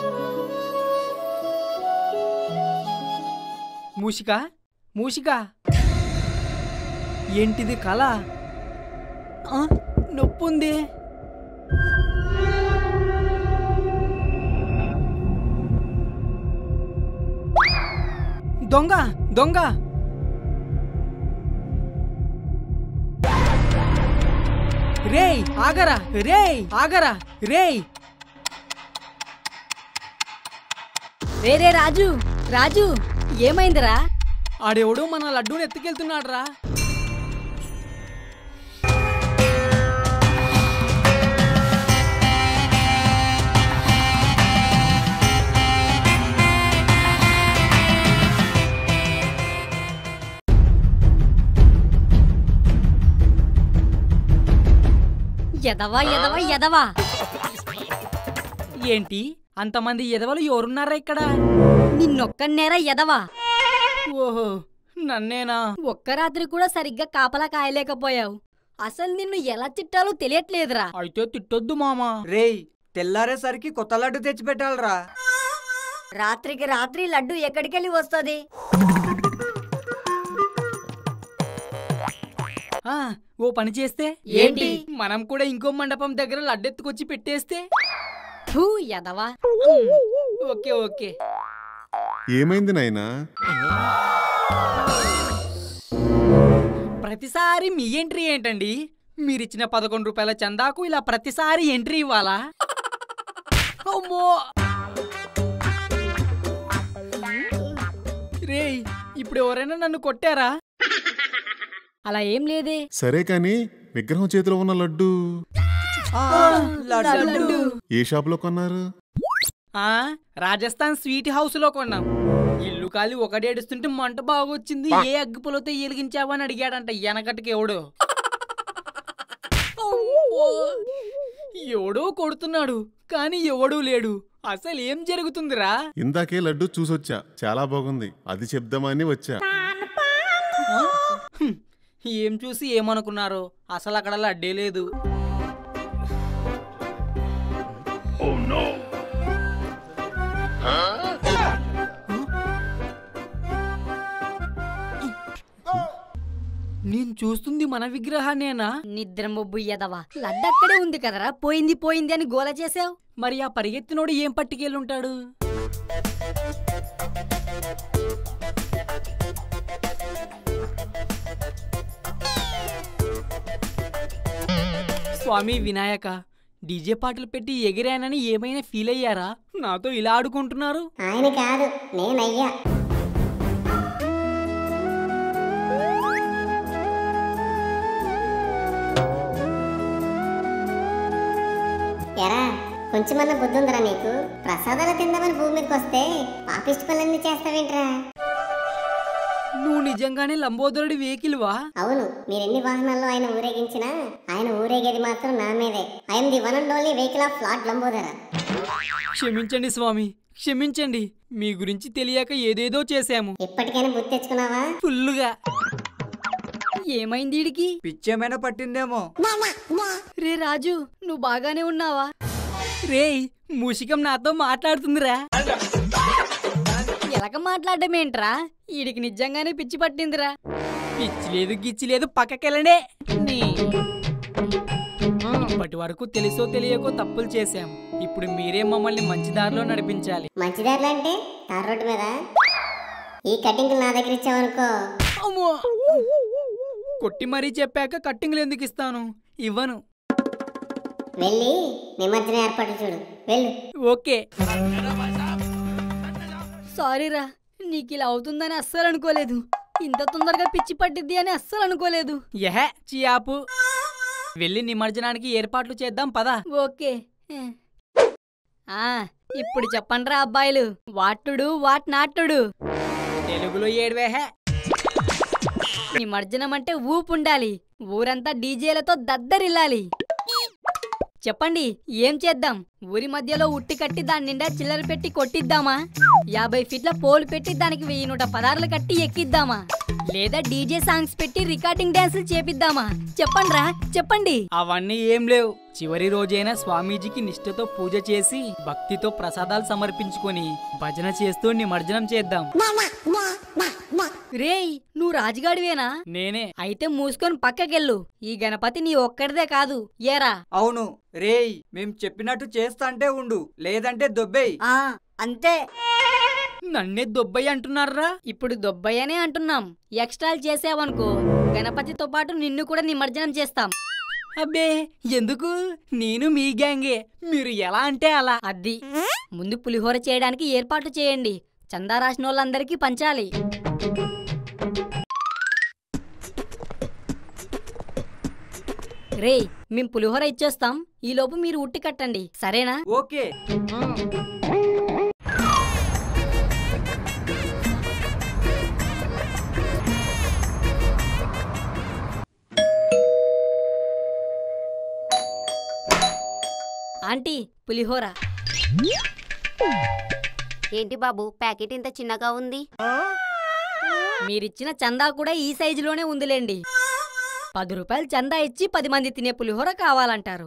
మూషిక మూషిక ఏంటిది కళ ఆ, నొప్పుంది దొంగ దొంగ రేయ్ ఆగరా రేయ్ ఆగరా రేయ్ రేరే రాజు రాజు ఏమైందిరా ఆడెవడో మన లడ్డూని ఎత్తుకెళ్తున్నాడ్రా ఎదవా ఎదవా ఎదవా ఏంటి అంతమంది ఎదవలు ఎవరున్నారా ఇక్కడ నిన్నొక్కనేరా ఎదవా ఓహో నన్నేనా ఒక్క రాత్రి కూడా సరిగ్గా కాపలా కాయలేకపోయావు అసలు నిన్ను ఎలా తిట్టాలో తెలియట్లేదురా అయితే తిట్టొద్దు మామా రేయ్ తెల్లారేసరికి కొత్త లడ్డు తెచ్చిపెట్టాలరా రాత్రికి రాత్రి లడ్డు ఎక్కడికెళ్ళి వస్తుంది ఆ, ఓ పని చేస్తే ఏంటి? మనం కూడా ఇంకో మండపం దగ్గర లడ్డెత్తుకొచ్చి పెట్టేస్తే ఫూ ఎదవా ఓకే ఓకే ఏమైంది నాయనా ప్రతిసారి మీ ఎంట్రీ ఏంటండి మీరిచ్చిన పదకొండు రూపాయల చందాకు ఇలా ప్రతిసారి ఎంట్రీ ఇవ్వాలా అమ్మో రేయ్ ఇప్పుడు ఎవరైనా నన్ను కొట్టారా అలా ఏం లేదే సరే కాని విగ్రహం చేతిలో ఉన్న లడ్డు లడ్డు ఏ షాపులో కొన్నారు ఆ రాజస్థాన్ స్వీట్ హౌస్ లో కొన్నాం ఇల్లు కాలి ఒకడేడుస్తుంటే మంట బాగొచ్చింది ఏ అగ్గిపులతో ఎలిగించావా అని అడిగాడంట వెనకటికి ఎవడు అమ్మో! ఎవడో కొడుతున్నాడు కానీ ఎవడూ లేడు అసలు ఏం జరుగుతుందిరా ఇందాకే లడ్డు చూసొచ్చా చాలా బాగుంది అది చెప్దామని వచ్చా ఆ? హ్మ్. ఏం చూసి ఏమనుకున్నారు అసలు అక్కడ లడ్డే లేదు నేను చూస్తుంది మన విగ్రహాన్నేనా నిద్ర మొబ్బు ఎదవా లడ్డు అక్కడే ఉంది కదరా పోయింది పోయింది అని గోల చేసావు మరి ఆ పరిగెత్తినోడు ఏం పట్టుకెళ్ళుంటాడు స్వామి వినాయక డీజే పాటలు పెట్టి ఎగిరానని ఏమైనా ఫీల్ అయ్యారా నాతో ఇలా ఆడుకుంటున్నారు ఆయన కాదు నేనయ్యా ఎరా కొంచెమన్నా బుద్ధి ఉందిరా నీకు ప్రసాదాలు తిందామని భూమి మీదకి వస్తే పాపిష్టి పనులన్నీ చేస్తావేంట్రా నువ్వు నిజంగానే లంబోదరుడి వెహికల్వా అవును మీరెన్ని వాహనాల్లో ఆయన ఊరేగించినా ఆయన ఊరేగేది మాత్రం నా మీదే I'm the one and only vehicle of lord Lambodara క్షమించండి స్వామి క్షమించండి మీ గురించి తెలియక ఏదేదో చేశాము ఇప్పటికైనా బుద్ధి తెచ్చుకున్నావా ఫుల్లుగా ఏమైంది ఈడికి పిచ్చేమైనా పట్టిందేమో రే రాజు నువ్వు బాగానే ఉన్నావా రేయ్ మూషికం నాతో మాట్లాడుతుందిరా ఎలక మాట్లాడమేంట్రా ఈడికి నిజంగానే పిచ్చి పట్టిందిరా పిచ్చి లేదు గిచ్చి లేదు పక్కకెళ్ళనే ఇప్పటి వరకు తెలుసో తెలియకో తప్పులు చేశాం ఇప్పుడు మీరే మమ్మల్ని మంచి దారిలో నడిపించాలి మంచిదారులు అంటే తార్ రోడ్డు మీద ఈ కటింగ్ నా దగ్గర ఇచ్చావనుకో అమ్మో కొట్టి మరీ చెప్పాక కట్టింగ్లు ఎందుకు ఇస్తాను ఇవ్వను వెళ్ళి నిమజ్జన ఏర్పాట్లు చూడు వెళ్ళు ఓకే సారీరా నీకు ఇలా అవుతుందని అస్సలు అనుకోలేదు ఇంత తొందరగా పిచ్చి పట్టిద్ది అని అస్సలు అనుకోలేదు యహ చియాపు వెళ్ళి నిమజ్జనానికి ఏర్పాట్లు చేద్దాం పదా ఓకే ఆ ఇప్పుడు చెప్పండ్రా అబ్బాయిలు వాటుడు వాట్ నాటుడు తెలుగులో ఏడువేహ నిమజ్జనం అంటే ఊపు ఉండాలి ఊరంతా డీజేలతో దద్దరిల్లాలి చెప్పండి ఏం చేద్దాం ఊరి మధ్యలో ఉట్టి కట్టి దాని నిండా చిల్లర పెట్టి కొట్టిద్దామా యాభై ఫీట్ల పోలు పెట్టి దానికి వెయ్యి నూట పదార్లు కట్టి ఎక్కిద్దామా లేదా డీజే సాంగ్స్ పెట్టి రికార్డింగ్ డాన్సులు చేపిద్దామా చెప్పండ్రా చెప్పండి అవన్నీ ఏం లేవు చివరి రోజైన స్వామీజీకి నిష్ఠతో పూజ చేసి భక్తితో ప్రసాదాలు సమర్పించుకొని భజన చేస్తూ నిమజ్జనం చేద్దాం రేయ్ నువ్వు రాజుగాడివేనా నేనే అయితే మూసుకొని పక్కకెళ్ళు ఈ గణపతి నీ ఒక్కడిదే కాదు ఏరా అవును రేయ్ మేం చెప్పినట్టు చేస్తాంటే ఉండు లేదంటే దొబ్బేయ్ ఆ అంతే నన్నే దొబ్బయ్య అంటున్నారా ఇప్పుడు దొబ్బయ్యనే అంటున్నాం ఎక్స్ట్రాలు చేసావనుకో గణపతితో పాటు నిన్ను కూడా నిమజ్జనం చేస్తాం అబ్బే ఎందుకు నేను మీ గ్యాంగే మీరు ఎలా అంటే అలా అది ముందు పులిహోర చేయడానికి ఏర్పాట్లు చేయండి చందా రాసిన వాళ్ళందరికీ పంచాలి రేయ్ మేం పులిహోర ఇచ్చేస్తాం ఈలోపు మీరు ఉట్టి కట్టండి సరేనా ఓకే ఆంటీ పులిహోర ఏంటి బాబు ప్యాకెట్ ఇంత చిన్నగా ఉంది మీరిచ్చిన చందా కూడా ఈ సైజులోనే ఉందిలేండి పది రూపాయలు చందా ఇచ్చి పది మంది తినే పులిహోర కావాలంటారు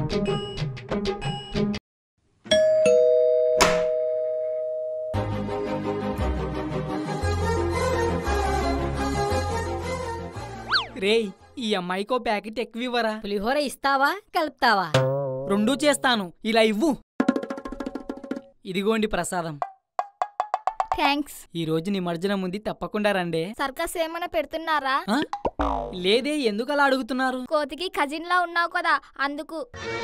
రేయ్ ఈ అమ్మాయికో ప్యాకెట్ ఎక్కువ ఇవ్వరా పులిహోర ఇస్తావా కలుపుతావా రెండూ చేస్తాను ఇలా ఇవ్వు ఇదిగోండి ప్రసాదం థ్యాంక్స్ ఈ రోజు నిమజ్జనం ఉంది తప్పకుండా రండే సర్కస్ ఏమైనా పెడుతున్నారా ఆ? లేదే ఎందుకు అలా అడుగుతున్నారు కోతికి కజిన్ లా ఉన్నావు కదా అందుకు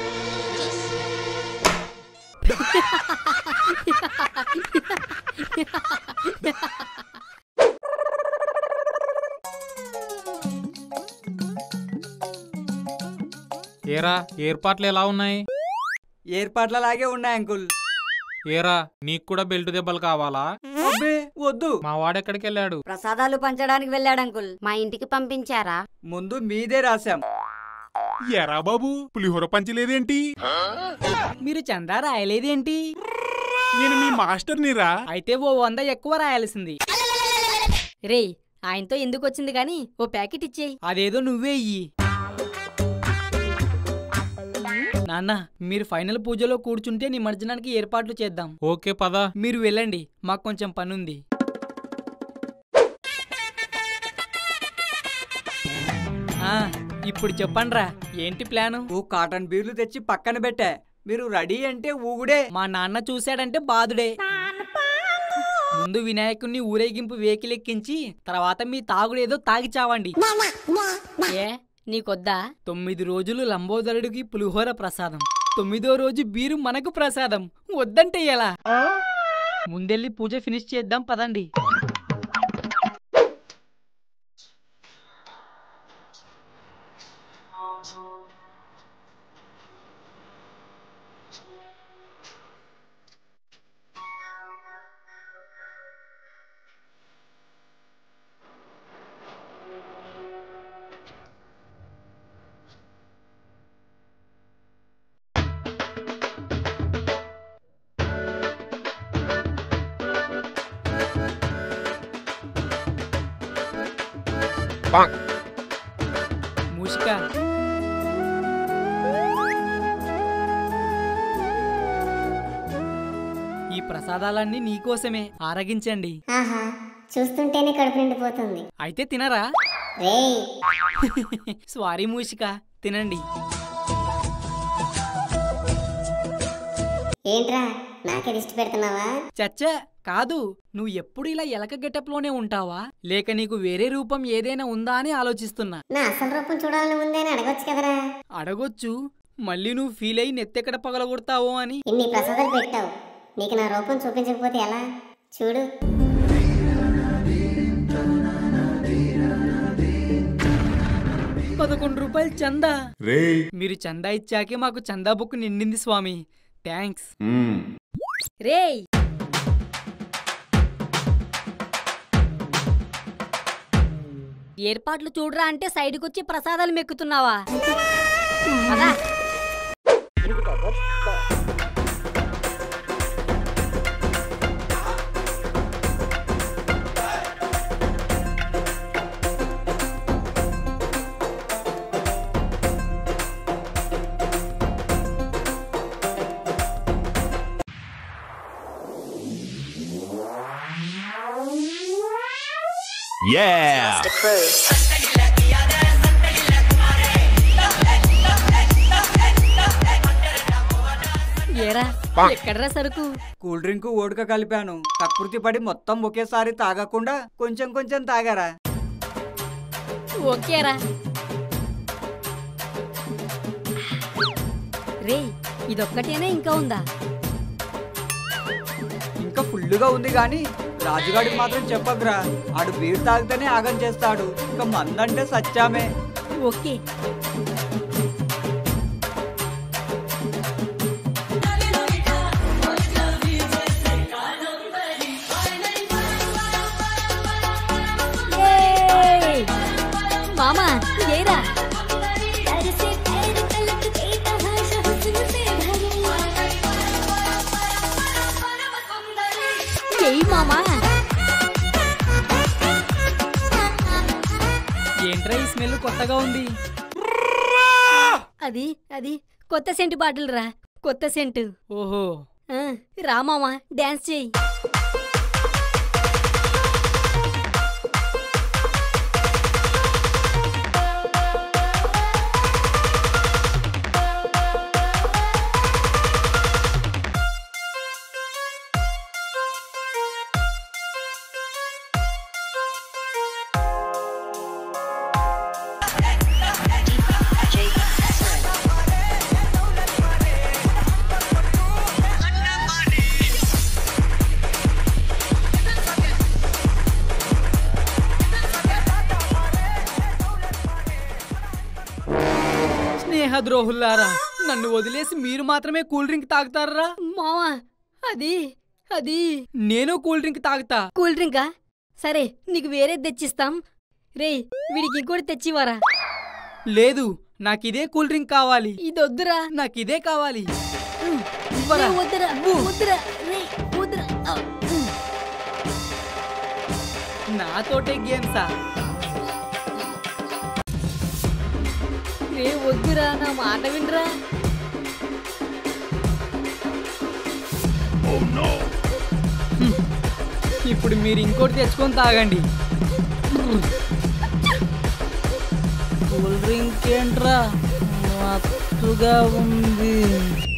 ఏరా ఏర్పాట్లు ఎలా ఉన్నాయి ఏర్పాట్లలాగే ఉన్నాయి అంకుల్ ఏరా నీకు కూడా బెల్ట్ దెబ్బలు కావాలా అబ్బే వద్దు మా వాడెక్కడికి వెళ్ళాడు ప్రసాదాలు పంచడానికి వెళ్ళాడు అంకుల్ మా ఇంటికి పంపించారా ముందు మీదే రాశాం ఎరా బాబు పులిహోర పంచలేదేంటి మీరు చందా రాయలేదేంటి నేను మీ మాస్టర్నిరా అయితే ఓ వంద ఎక్కువ రాయాల్సింది రేయ్ ఆయనతో ఎందుకు వచ్చింది కానీ ఓ ప్యాకెట్ ఇచ్చేయి అదేదో నువ్వే ఇయ్యి నాన్న మీరు ఫైనల్ పూజలో కూర్చుంటే నిమజ్జనానికి ఏర్పాట్లు చేద్దాం ఓకే పద మీరు వెళ్ళండి మాకు కొంచెం పనుంది ఆ, ఇప్పుడు చెప్పండ్రా ఏంటి ప్లాను ఓ కాటన్ బీర్లు తెచ్చి పక్కన పెట్టా మీరు రెడీ అంటే ఊగుడే మా నాన్న చూశాడంటే బాధుడే ముందు వినాయకుణ్ణి ఊరేగింపు వేకిలెక్కించి తర్వాత మీ తాగుడేదో తాగి చావండి ఏ నీకొద్దా తొమ్మిది రోజులు లంబోదరుడికి పులిహోర ప్రసాదం తొమ్మిదో రోజు బీరు మనకు ప్రసాదం వద్దంటే ఎలా ముందెళ్ళి పూజ ఫినిష్ చేద్దాం పదండి మూషిక ఈ ప్రసాదాలన్నీ నీకోసమే ఆరగించండి ఆహా చూస్తుంటేనే కడుపు నిండిపోతుంది అయితే తినరా రేయ్ సారీ మూషిక తినండి ఏంట్రా నాకే దిష్టి పెడుతున్నావా చచ్చ కాదు నువ్వు ఎప్పుడు ఇలా ఎలక గెటప్లోనే ఉంటావా లేక నీకు వేరే రూపం ఏదైనా ఉందా అని ఆలోచిస్తున్నా నా అసలు రూపం చూడాలని ముందే అని అడగొచ్చు కదరా అడగొచ్చు మళ్ళీ నువ్వు ఫీల్ అయ్యి నెత్తెక్కడ పగలగొడతావో అని ఇన్ని ప్రసాదాలు పెట్టావు నీకు నా రూపం చూపించకపోతే ఎలా చూడు పదకొండు రూపాయలు చందా రేయ్ మీరు చందా ఇచ్చాకే మాకు చందా బుక్ నిండింది స్వామి థ్యాంక్స్ మ్మ్. రేయ్ ఏర్పాట్లు చూడరా అంటే సైడ్కొచ్చి ప్రసాదాలు మెక్కుతున్నావా పదా. ఏరా ఎక్కడరా సరుకు కూల్ డ్రింక్ ఓడక కలిపాను కకృతి పడి మొత్తం ఒకేసారి తాగకుండా కొంచెం కొంచెం తాగారా ఓకేరా రే ఇదొక్కటేనా ఇంకా ఉందా ఇంకా ఫుల్లుగా ఉంది గాని రాజుగాడికి మాత్రం చెప్పకురా ఆడు బీర్ తాగితేనే ఆగం చేస్తాడు ఇంకా మందంటే సచ్చామే ఓకే ఏయ్! మామా ఏరా ఏయ్ మామా ఏంట్రా ఈ స్మెల్ కొత్తగా ఉంది అది అది కొత్త సెంటు బాటిల్ రా కొత్త సెంటు ఓహో ఆ, రా మామా డాన్స్ చేయి స్నేహ ద్రోహుల్లారా నన్ను వదిలేసి మీరు మాత్రమే కూల్ డ్రింక్ తాగుతారా మామా అది అది నేను కూల్ డ్రింక్ తాగుతా కూల్ డ్రింకా సరే నీకు వేరే తెచ్చిస్తాం రేయ్ వీడికి ఇంకోటి తెచ్చివారా లేదు నాకు ఇదే కూల్ డ్రింక్ కావాలి ఇది వద్దురా నాకు ఇదే కావాలి ఇవ్వరా రేయ్, వద్దురా వద్దురా రేయ్, వద్దురా ఆ, ఉమ్. నాతోటే గేమ్సా రే వద్దురా నా మాట వినరా ఇప్పుడు మీరు ఇంకోటి తెచ్చుకొని తాగండి కూల్ డ్రింక్ ఏంట్రా మత్తుగా ఉంది